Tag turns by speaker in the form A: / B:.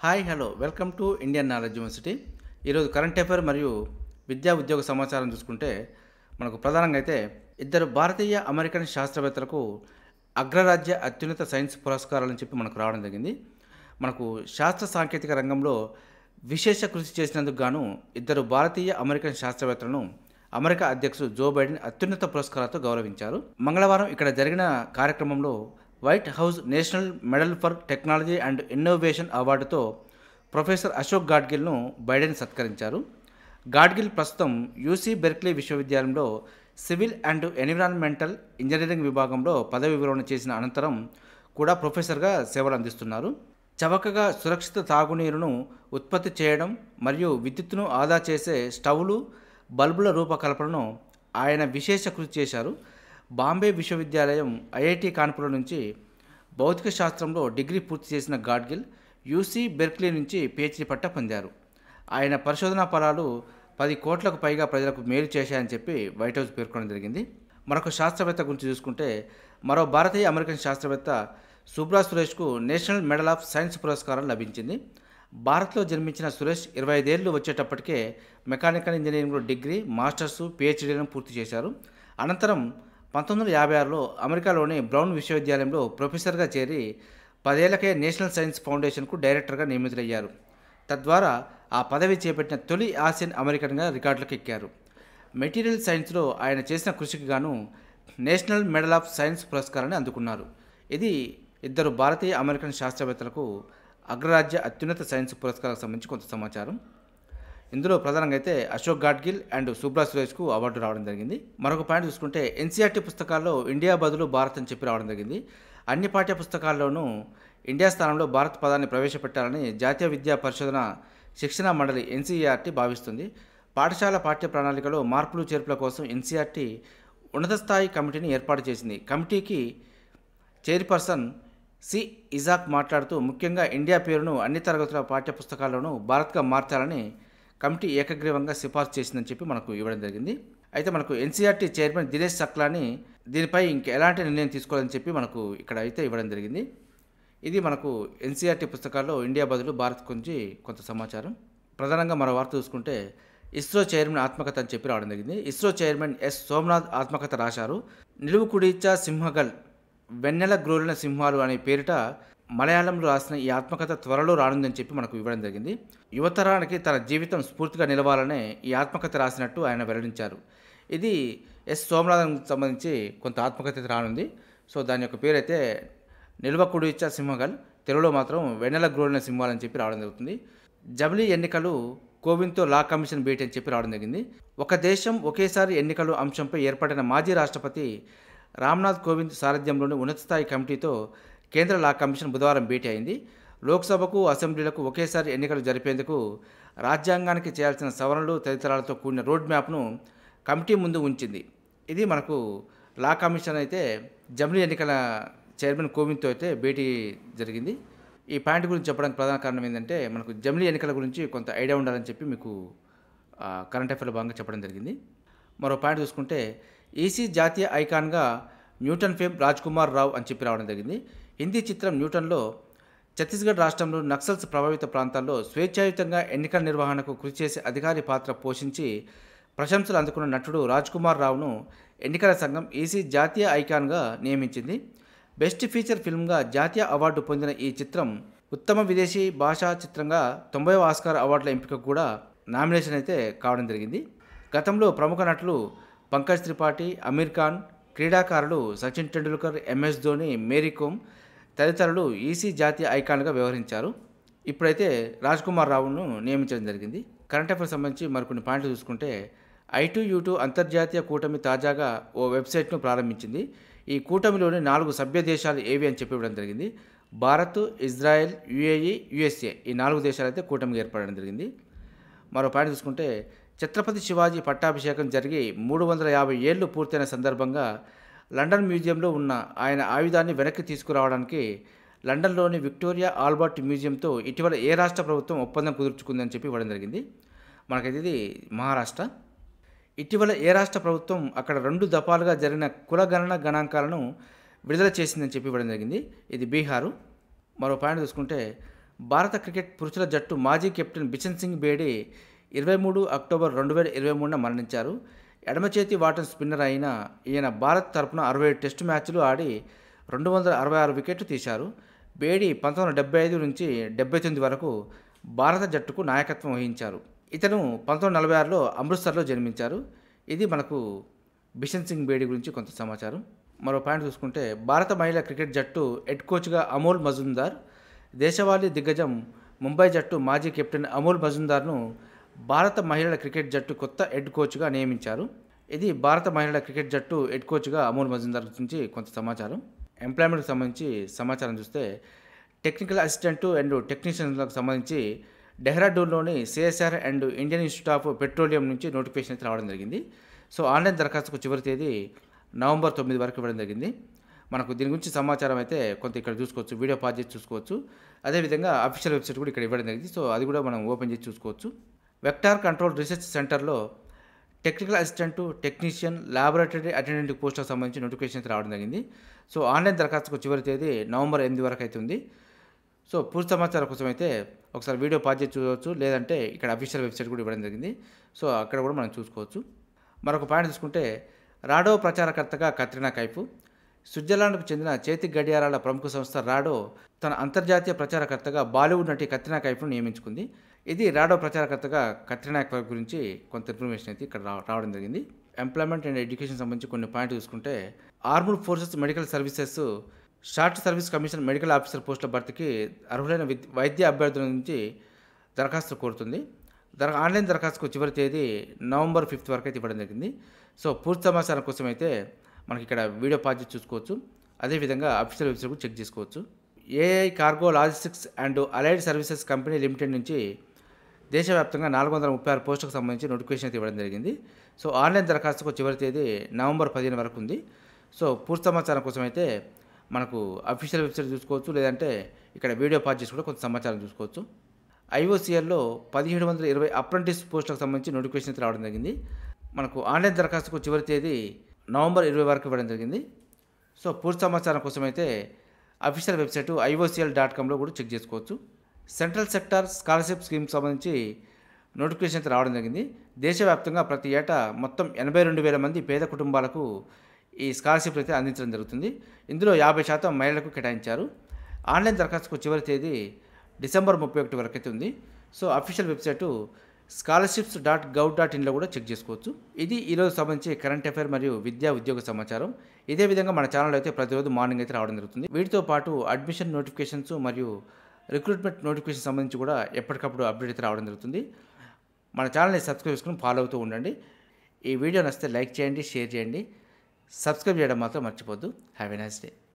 A: hi hello welcome to Indian knowledge university ఈరోజు current affair మరియు విద్యా ఉద్యోగ సమాచారం చూసుకుంటే మనకు ప్రధానంగా అయితే ఇద్దరు భారతీయ అమెరికన్ శాస్త్రవేత్తలకు అగ్రరాజ్య అత్యున్నత సైన్స్ పురస్కారాలని చెప్పి మనకు రావడం జరిగింది మనకు శాస్త్ర సాంకేతిక రంగంలో విశేష కృషి చేసినందుకు గాను ఇద్దరు భారతీయ అమెరికన్ శాస్త్రవేత్తలను అమెరికా అధ్యక్షుడు జో బైడెన్ అత్యున్నత పురస్కారాలతో గౌరవించారు మంగళవారం ఇక్కడ జరిగిన కార్యక్రమంలో White House national medal for technology and innovation అవార్డుతో ప్రొఫెసర్ అశోక్ గాడ్గిల్ను బైడెన్ సత్కరించారు గాడ్గిల్ ప్రస్తుతం యూసీ బెర్క్లీ విశ్వవిద్యాలయంలో సివిల్ అండ్ ఎన్విరాన్మెంటల్ ఇంజనీరింగ్ విభాగంలో పదవి విరమణ చేసిన అనంతరం కూడా ప్రొఫెసర్గా సేవలు అందిస్తున్నారు చవకగా సురక్షిత తాగునీరును ఉత్పత్తి చేయడం మరియు విద్యుత్తును ఆదా చేసే స్టవ్లు బల్బుల రూపకల్పనను ఆయన విశేష కృషి చేశారు బాంబే విశ్వవిద్యాలయం ఐఐటి కాన్పూర్ నుంచి భౌతిక శాస్త్రంలో డిగ్రీ పూర్తి చేసిన గాడ్గిల్ యూసీ బెర్క్లీ నుంచి పిహెచ్డి పట్టా పొందారు ఆయన పరిశోధనా ఫలాలు పది కోట్లకు పైగా ప్రజలకు మేలు చేశాయని చెప్పి వైట్ హౌస్ పేర్కొనడం జరిగింది మరొక శాస్త్రవేత్త గురించి చూసుకుంటే మరో భారతీయ అమెరికన్ శాస్త్రవేత్త సుబ్రా సురేష్కు నేషనల్ మెడల్ ఆఫ్ సైన్స్ పురస్కారం లభించింది భారత్లో జన్మించిన సురేష్ ఇరవై ఐదేళ్లు వచ్చేటప్పటికే మెకానికల్ ఇంజనీరింగ్లో డిగ్రీ మాస్టర్స్ పిహెచ్డీలను పూర్తి చేశారు అనంతరం పంతొమ్మిది వందల యాభై ఆరులో అమెరికాలోని బ్రౌన్ విశ్వవిద్యాలయంలో ప్రొఫెసర్గా చేరి పదేళ్లకే నేషనల్ సైన్స్ ఫౌండేషన్కు డైరెక్టర్గా నియమితులయ్యారు తద్వారా ఆ పదవి చేపట్టిన తొలి ఆసియన్ అమెరికన్గా రికార్డులకు ఎక్కారు మెటీరియల్ సైన్స్లో ఆయన చేసిన కృషికి గాను నేషనల్ మెడల్ ఆఫ్ సైన్స్ పురస్కారాన్ని అందుకున్నారు ఇది ఇద్దరు భారతీయ అమెరికన్ శాస్త్రవేత్తలకు అగ్రరాజ్య అత్యున్నత సైన్స్ పురస్కారాలకు సంబంధించి కొంత సమాచారం ఇందులో ప్రధానంగా అయితే అశోక్ గాడ్గిల్ అండ్ సుబ్రా సురేష్కు అవార్డు రావడం జరిగింది మరొక పాయింట్ చూసుకుంటే ఎన్సీఆర్టీ పుస్తకాల్లో ఇండియా బదులు భారత్ అని చెప్పి రావడం జరిగింది అన్ని పాఠ్య పుస్తకాల్లోనూ ఇండియా స్థానంలో భారత్ పదాన్ని ప్రవేశపెట్టాలని జాతీయ విద్యా పరిశోధన శిక్షణ మండలి ఎన్సీఆర్టీ భావిస్తుంది పాఠశాల పాఠ్య ప్రణాళికలో మార్పులు చేర్పుల కోసం ఎన్సీఆర్టీ ఉన్నత స్థాయి కమిటీని ఏర్పాటు చేసింది కమిటీకి చైర్పర్సన్ సి ఇజాక్ మాట్లాడుతూ ముఖ్యంగా ఇండియా పేరును అన్ని తరగతుల పాఠ్య పుస్తకాల్లోనూ భారత్గా మార్చాలని కమిటీ ఏకగ్రీవంగా సిఫార్సు చేసిందని చెప్పి మనకు ఇవ్వడం జరిగింది అయితే మనకు ఎన్సీఆర్టీ చైర్మన్ దినేష్ సక్లాని దీనిపై ఇంక ఎలాంటి నిర్ణయం తీసుకోవాలని చెప్పి మనకు ఇక్కడ అయితే ఇవ్వడం జరిగింది ఇది మనకు ఎన్సీఆర్టీ పుస్తకాల్లో ఇండియా బదులు భారత్ గురించి కొంత సమాచారం ప్రధానంగా మరో వార్త చూసుకుంటే ఇస్రో చైర్మన్ ఆత్మకథ అని చెప్పి రావడం జరిగింది ఇస్రో చైర్మన్ ఎస్ సోమనాథ్ ఆత్మకథ రాశారు నిలువు కుడిచా సింహగల్ వెన్నెల గ్రోలిన సింహాలు అనే పేరిట మలయాళంలో రాసిన ఈ ఆత్మకథ త్వరలో రానుందని చెప్పి మనకు ఇవ్వడం జరిగింది యువతరానికి తన జీవితం స్ఫూర్తిగా నిలవాలనే ఈ ఆత్మకథ రాసినట్టు ఆయన వెల్లడించారు ఇది ఎస్ సోమనాథన్ సంబంధించి కొంత ఆత్మకథ రానుంది సో దాని యొక్క పేరు అయితే నిల్వకుడు ఇచ్చా సింహగల్ తెలుగులో మాత్రం వెన్నెల గ్రోలిన సింహాలు అని చెప్పి రావడం జరుగుతుంది జమిలీ ఎన్నికలు కోవింద్తో లా కమిషన్ భేటీ అని చెప్పి రావడం జరిగింది ఒక దేశం ఒకేసారి ఎన్నికలు అంశంపై ఏర్పడిన మాజీ రాష్ట్రపతి రామ్నాథ్ కోవింద్ సారథ్యంలోని ఉన్నత స్థాయి కమిటీతో కేంద్ర లా కమిషన్ బుధవారం భేటీ అయింది లోక్సభకు అసెంబ్లీలకు ఒకేసారి ఎన్నికలు జరిపేందుకు రాజ్యాంగానికి చేయాల్సిన సవరణలు తదితరాలతో కూడిన రోడ్ మ్యాప్ను కమిటీ ముందు ఉంచింది ఇది మనకు లా కమిషన్ అయితే జమిలీ ఎన్నికల చైర్మన్ కోవింద్తో అయితే భేటీ జరిగింది ఈ పాయింట్ గురించి చెప్పడానికి ప్రధాన కారణం ఏంటంటే మనకు జమిలీ ఎన్నికల గురించి కొంత ఐడియా ఉండాలని చెప్పి మీకు ఆ, కరెంట్ అఫైర్లో భాగంగా చెప్పడం జరిగింది మరో పాయింట్ చూసుకుంటే ఈసీ జాతీయ ఐకాన్గా న్యూటన్ ఫేమ్ రాజ్ కుమార్ రావు అని చెప్పి రావడం జరిగింది హిందీ చిత్రం న్యూటన్లో ఛత్తీస్గఢ్ రాష్ట్రంలో నక్సల్స్ ప్రభావిత ప్రాంతాల్లో స్వేచ్ఛాయుతంగా ఎన్నికల నిర్వహణకు కృషి చేసే అధికారి పాత్ర పోషించి ప్రశంసలు అందుకున్న నటుడు రాజ్ కుమార్ రావును ఎన్నికల సంఘం ఈసీ జాతీయ ఐకాన్గా నియమించింది బెస్ట్ ఫీచర్ ఫిల్మ్గా జాతీయ అవార్డు పొందిన ఈ చిత్రం ఉత్తమ విదేశీ భాషా చిత్రంగా తొంభైవ ఆస్కార్ అవార్డుల ఎంపిక కూడా నామినేషన్ అయితే కావడం జరిగింది గతంలో ప్రముఖ నటులు పంకజ్ త్రిపాఠి అమీర్ ఖాన్ క్రీడాకారులు సచిన్ టెండూల్కర్ ఎంఎస్ ధోని మేరీ కోమ్ తదితరులు ఈసీ జాతీయ ఐకాన్గా వ్యవహరించారు ఇప్పుడైతే రాజ్ కుమార్ రావును నియమించడం జరిగింది కరెంట్ అఫైర్ సంబంధించి మరికొన్ని పాయింట్లు చూసుకుంటే ఐటు యూటు అంతర్జాతీయ కూటమి తాజాగా ఓ వెబ్సైట్ను ప్రారంభించింది ఈ కూటమిలోని నాలుగు సభ్య దేశాలు ఏవి అని చెప్పి ఇవ్వడం జరిగింది భారత్ ఇజ్రాయెల్ యుఏఈ యుఎస్ఏ ఈ నాలుగు దేశాలు అయితే కూటమిగా ఏర్పడడం జరిగింది మరో పాయింట్ చూసుకుంటే ఛత్రపతి శివాజీ పట్టాభిషేకం జరిగి మూడు వందల యాభై ఏళ్ళు పూర్తయిన సందర్భంగా లండన్ మ్యూజియంలో ఉన్న ఆయన ఆయుధాన్ని వెనక్కి తీసుకురావడానికి లండన్లోని విక్టోరియా ఆల్బర్ట్ మ్యూజియంతో ఇటీవల ఏ రాష్ట్ర ప్రభుత్వం ఒప్పందం కుదుర్చుకుందని చెప్పి ఇవ్వడం జరిగింది మనకైతే ఇది మహారాష్ట్ర ఇటీవల ఏ రాష్ట్ర ప్రభుత్వం అక్కడ రెండు దఫాలుగా జరిగిన కులగణన గణాంకాలను విడుదల చేసిందని చెప్పి ఇవ్వడం జరిగింది ఇది బీహారు మరో పాయింట్ చూసుకుంటే భారత క్రికెట్ పురుషుల జట్టు మాజీ కెప్టెన్ బిషన్ సింగ్ బేడి ఇరవై మూడు అక్టోబర్ రెండు వేల ఇరవై మూడున మరణించారు ఎడమ చేతి వాటం స్పిన్నర్ అయిన ఈయన భారత్ తరపున అరవై ఏడు టెస్టు మ్యాచ్లు ఆడి రెండు వందల అరవై ఆరు వికెట్లు తీశారు బేడి పంతొమ్మిది వందల డెబ్బై ఐదు నుంచి డెబ్బై తొమ్మిది వరకు భారత జట్టుకు నాయకత్వం వహించారు ఇతను పంతొమ్మిది వందల నలభై ఆరులో అమృత్సర్లో జన్మించారు ఇది మనకు బిషన్ సింగ్ బేడి గురించి కొంత సమాచారం మరో పాయింట్ చూసుకుంటే భారత మహిళా క్రికెట్ జట్టు హెడ్ కోచ్గా అమోల్ మజుందార్ దేశవాళీ దిగ్గజం ముంబై జట్టు మాజీ కెప్టెన్ అమోల్ మజుందార్ను భారత మహిళల క్రికెట్ జట్టు కొత్త హెడ్ కోచ్గా నియమించారు ఇది భారత మహిళల క్రికెట్ జట్టు హెడ్ కోచ్గా అమోల్ మజుందార్ గురించి కొంత సమాచారం ఎంప్లాయ్మెంట్కి సంబంధించి సమాచారం చూస్తే టెక్నికల్ అసిస్టెంట్ అండ్ టెక్నీషియన్లకు సంబంధించి డెహ్రాడూన్లోని CSR and Indian institute of petroleum నుంచి నోటిఫికేషన్ అయితే రావడం జరిగింది సో ఆన్లైన్ దరఖాస్తుకు చివరి తేదీ నవంబర్ తొమ్మిది వరకు ఇవ్వడం జరిగింది మనకు దీని గురించి సమాచారం అయితే కొంత ఇక్కడ చూసుకోవచ్చు వీడియో పాజ్ చేసి చూసుకోవచ్చు అదేవిధంగా అఫీషియల్ వెబ్సైట్ కూడా ఇక్కడ ఇవ్వడం జరిగింది సో అది కూడా మనం ఓపెన్ చేసి చూసుకోవచ్చు వెక్టార్ కంట్రోల్ రీసెర్చ్ సెంటర్లో technical assistant technician laboratory attendant పోస్టులకు సంబంధించి నోటిఫికేషన్ అయితే రావడం జరిగింది సో ఆన్లైన్ దరఖాస్తుకు చివరి తేదీ నవంబర్ ఎనిమిది వరకు అయితే ఉంది సో పూర్తి సమాచారం కోసం అయితే ఒకసారి వీడియో పాజ్ చేసి చూడవచ్చు లేదంటే ఇక్కడ అఫీషియల్ వెబ్సైట్ కూడా ఇవ్వడం జరిగింది సో అక్కడ కూడా మనం చూసుకోవచ్చు మరొక పాయింట్ చూసుకుంటే రాడో ప్రచారకర్తగా కత్రినా కైఫ్ స్విట్జర్లాండ్కు చెందిన చేతి గడియారాల ప్రముఖ సంస్థ రాడో తన అంతర్జాతీయ ప్రచారకర్తగా బాలీవుడ్ నటి కత్రినా కైఫ్ను నియమించుకుంది ఇది రాడో ప్రచారకర్తగా కత్రినా కైఫ్ గురించి కొంత ఇన్ఫర్మేషన్ అయితే ఇక్కడ రా- రావడం జరిగింది ఎంప్లాయ్మెంట్ అండ్ ఎడ్యుకేషన్ సంబంధించి కొన్ని పాయింట్ చూసుకుంటే armed forces medical services short service commission medical officer పోస్టుల భర్తీకి అర్హులైన విద్- వైద్య అభ్యర్థుల నుంచి దరఖాస్తు కోరుతుంది దర ఆన్లైన్ దరఖాస్తుకు చివరి తేదీ నవంబర్ ఫిఫ్త్ వరకు అయితే ఇవ్వడం జరిగింది సో పూర్తి సమాచారం కోసం అయితే మనకి ఇక్కడ వీడియో పాజ్ చేసి చూసుకోవచ్చు అదేవిధంగా అఫీషియల్ వెబ్సైట్ కూడా చెక్ చేసుకోవచ్చు AI cargo logistics and allied services company limited నుంచి దేశవ్యాప్తంగా నాలుగు వందల ముప్పై ఆరు పోస్టులకు సంబంధించి నోటిఫికేషన్ అయితే ఇవ్వడం జరిగింది సో ఆన్లైన్ దరఖాస్తుకు చివరి తేదీ నవంబర్ పదిహేను వరకు ఉంది సో పూర్తి సమాచారం కోసం అయితే మనకు అఫీషియల్ వెబ్సైట్ చూసుకోవచ్చు లేదంటే ఇక్కడ వీడియో పాజ్ చేసి కూడా కొంత సమాచారం చూసుకోవచ్చు ఐఓసీఎల్లో పదిహేడు వందల ఇరవై అప్రెంటిస్ పోస్టులకు సంబంధించి నోటిఫికేషన్ అయితే రావడం జరిగింది మనకు ఆన్లైన్ దరఖాస్తుకు చివరి తేదీ నవంబర్ ఇరవై వరకు ఇవ్వడం జరిగింది సో పూర్తి సమాచారం కోసం అయితే అఫీషియల్ వెబ్సైట్ ఐఓసీఎల్ డాట్ కామ్లో కూడా చెక్ చేసుకోవచ్చు సెంట్రల్ సెక్టార్ స్కాలర్షిప్ స్కీమ్ సంబంధించి నోటిఫికేషన్ అయితే రావడం జరిగింది దేశవ్యాప్తంగా ప్రతి ఏటా మొత్తం ఎనభై రెండు వేల మంది పేద కుటుంబాలకు ఈ స్కాలర్షిప్ అయితే అందించడం జరుగుతుంది ఇందులో యాభై శాతం మహిళలకు కేటాయించారు ఆన్లైన్ దరఖాస్తుకు చివరి తేదీ డిసెంబర్ ముప్పై ఒకటి వరకు అయితే ఉంది so official website scholarships dot gov dot ఇన్లో కూడా చెక్ చేసుకోవచ్చు ఇది ఈరోజు సంబంధించి కరెంట్ అఫైర్ మరియు విద్యా ఉద్యోగ సమాచారం ఇదే విధంగా మన ఛానల్ అయితే ప్రతిరోజు మార్నింగ్ అయితే రావడం జరుగుతుంది వీటితో పాటు అడ్మిషన్ నోటిఫికేషన్స్ మరియు రిక్రూట్మెంట్ నోటిఫికేషన్ సంబంధించి కూడా ఎప్పటికప్పుడు అప్డేట్ అయితే రావడం జరుగుతుంది మన ఛానల్ని సబ్స్క్రైబ్ చేసుకుని ఫాలో అవుతూ ఉండండి ఈ వీడియో నచ్చితే లైక్ చేయండి షేర్ చేయండి సబ్స్క్రైబ్ చేయడం మాత్రం మర్చిపోద్దు హ్యావ్ ఎ నైస్ డే